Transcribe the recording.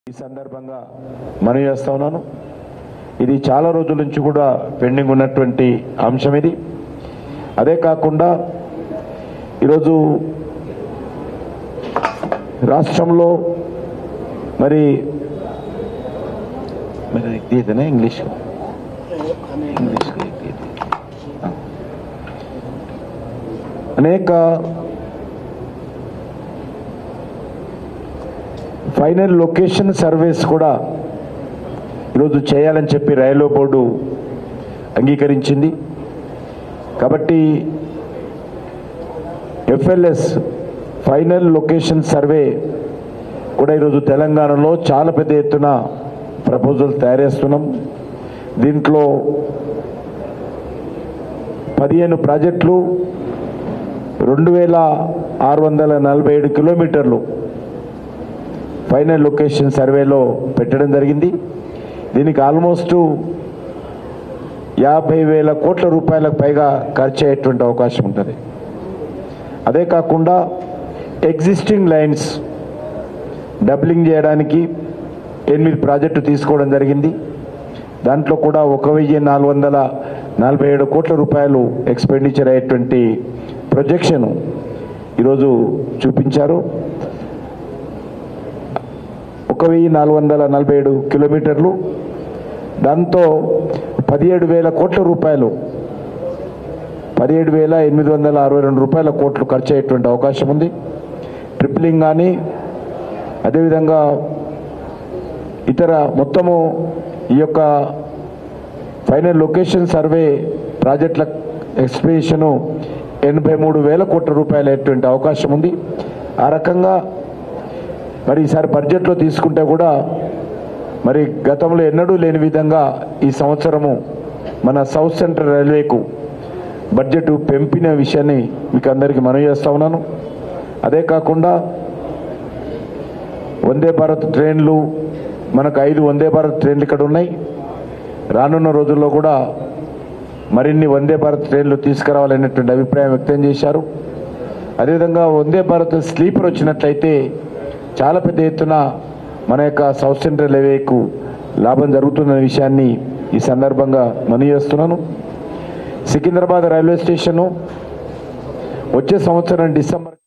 ఈ సందర్భంగా మనవి చేస్తా ఉన్నాను ఇది చాలా రోజుల నుంచి కూడా పెండింగ్ ఉన్నటువంటి అంశం ఇది అదే కాకుండా ఈరోజు రాష్ట్రంలో మరి మరి ఇదేనా ఇంగ్లీష్ ఇంగ్లీష్ అనేక ఫైనల్ లొకేషన్ సర్వేస్ కూడా ఈరోజు చేయాలని చెప్పి రైల్వే బోర్డు అంగీకరించింది కాబట్టి ఎఫ్ఎల్ఎస్ ఫైనల్ లొకేషన్ సర్వే కూడా ఈరోజు తెలంగాణలో చాలా పెద్ద ఎత్తున ప్రపోజల్ తయారు చేస్తున్నాం దీంట్లో పదిహేను ప్రాజెక్టులు రెండు వేల ఆరు వందల నలభై ఏడు కిలోమీటర్లు ఫైనల్ లొకేషన్ సర్వేలో పెట్టడం జరిగింది దీనికి ఆల్మోస్ట్ యాభై వేల కోట్ల రూపాయలకు పైగా ఖర్చు అయ్యేటువంటి అవకాశం ఉంటుంది అదే కాకుండా ఎగ్జిస్టింగ్ లైన్స్ డబ్లింగ్ చేయడానికి ఎనిమిది ప్రాజెక్టు తీసుకోవడం జరిగింది దాంట్లో కూడా ఒక వెయ్యి నాలుగు వందల నలభై ఏడు కోట్ల రూపాయలు ఎక్స్పెండిచర్ అయ్యేటువంటి ప్రొజెక్షన్ ఈరోజు చూపించారు ఒక వెయ్యి నాలుగు వందల నలభై ఏడు కిలోమీటర్లు దాంతో పదిహేడు వేల కోట్ల రూపాయలు పదిహేడు వేల ఎనిమిది వందల అరవై రెండు రూపాయల కోట్లు ఖర్చు అయ్యేటువంటి అవకాశం ఉంది ట్రిప్లింగ్ కానీ అదేవిధంగా ఇతర మొత్తము ఈ యొక్క ఫైనల్ లొకేషన్ సర్వే ప్రాజెక్టుల ఎక్స్ప్రెషను ఎనభై మూడు వేల కోట్ల రూపాయలు అయ్యేటువంటి అవకాశం ఉంది ఆ రకంగా మరి ఈసారి బడ్జెట్లో తీసుకుంటే కూడా మరి గతంలో ఎన్నడూ లేని విధంగా ఈ సంవత్సరము మన సౌత్ సెంట్రల్ రైల్వేకు బడ్జెట్ పెంపిన విషయాన్ని మీకు అందరికీ మనవి చేస్తా ఉన్నాను అదే కాకుండా వందే భారత్ ట్రైన్లు మనకు ఐదు వందే భారత్ ట్రైన్లు ఇక్కడ ఉన్నాయి రానున్న రోజుల్లో కూడా మరిన్ని వందే భారత్ ట్రైన్లు తీసుకురావాలనేటువంటి అభిప్రాయం వ్యక్తం చేశారు అదేవిధంగా వందే భారత్ స్లీపర్ వచ్చినట్లయితే చాలా పెద్ద ఎత్తున మన యొక్క సౌత్ సెంట్రల్ రైల్వేకు లాభం జరుగుతున్న విషయాన్ని ఈ సందర్భంగా మనవి చేస్తున్నాను సికింద్రాబాద్ రైల్వే స్టేషను వచ్చే సంవత్సరం డిసెంబర్